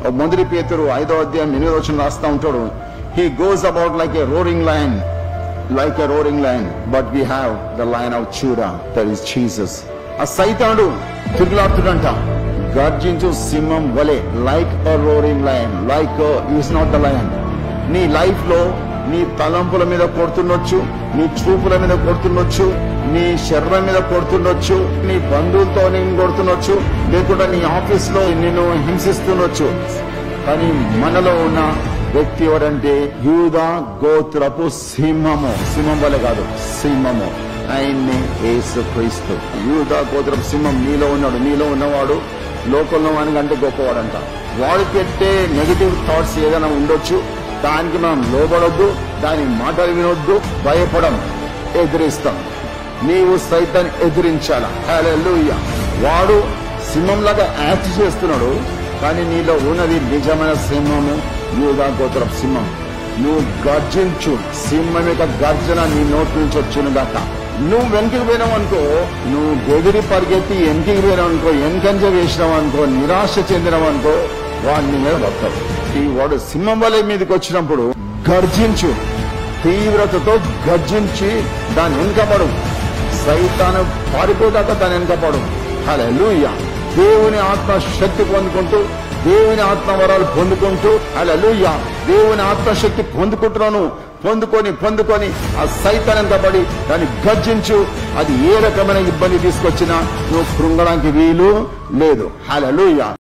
మొదటి పేతురు ఐదో అధ్యాయం ఎనిమిదో వచ్చిన రాస్తా ఉంటాడు he goes about like a roaring lion like a roaring lion but we have the lion of Judah that is Jesus ఆ సైతానుడు తిరుగులాడుతుడంట గర్జించు సింహం వలె like a roaring lion like is not the lion నీ లైఫ్ లో నీ తలంపుల మీద కొడుతుండొచ్చు నీ చూపుల మీద కొడుతుండొచ్చు నీ శరీరం మీద కొడుతుండొచ్చు నీ బంధువులతో నేను కొడుతుండొచ్చు లేకుండా నీ ఆఫీస్ లో నిన్ను హింసిస్తుండొచ్చు కానీ మనలో ఉన్న వ్యక్తి ఎవరంటే యూదా గోత్రపు సింహము సింహం వల్ల కాదు సింహము ఆయన్నే యేసు క్రీస్తు యూదా గోత్రపు సింహం నీలో ఉన్నాడు నీలో ఉన్నవాడు లోకంలో వానికంటే గొప్పవాడంట వాడు పెట్టే నెగిటివ్ థాట్స్ ఏదైనా ఉండొచ్చు దానికి మనం లోబడొద్దు దాని మాటలు వినొద్దు భయపడం ఎదిరిస్తాం నీవు సైతాన్ని ఎదిరించాలా హల్లెలూయా వాడు సింహంలాగా యాక్ట్ చేస్తున్నాడు కానీ నీలో ఉన్నది నిజమైన సింహము యూదా గోత్రపు సింహం నువ్వు గర్జించు సింహం యొక్క గర్జన నీ నోటి నుంచి వచ్చిన దాకా నువ్వు వెనక్కి పోయినావు అనుకో నువ్వు బెదిరి పరిగెత్తి వెనక్కి పోయినావు అనుకో వెనకంజ వేసినావు అనుకో నిరాశ చెందినావు అనుకో వాడిని మీద పడతావు ఈ వాడు సింహం వలె మీదకి వచ్చినప్పుడు గర్జించు తీవ్రతతో గర్జించి దాని వెనుకపడు సైతాను పారిపోదాకా దాని వెనుకపడు హల్లెలూయా దేవుని ఆత్మ శక్తి పొందుకుంటూ దేవుని ఆత్మ వరాలు పొందుకుంటూ హల్లెలూయా దేవుని ఆత్మశక్తి పొందుకుంటున్నాను పొందుకొని పొందుకొని ఆ సైతాన్ ఎంతబడి దాన్ని గర్జించు అది ఏ రకమైన ఇబ్బంది తీసుకొచ్చినా నువ్వు కృంగడానికి వీలు లేదు హల్లెలూయా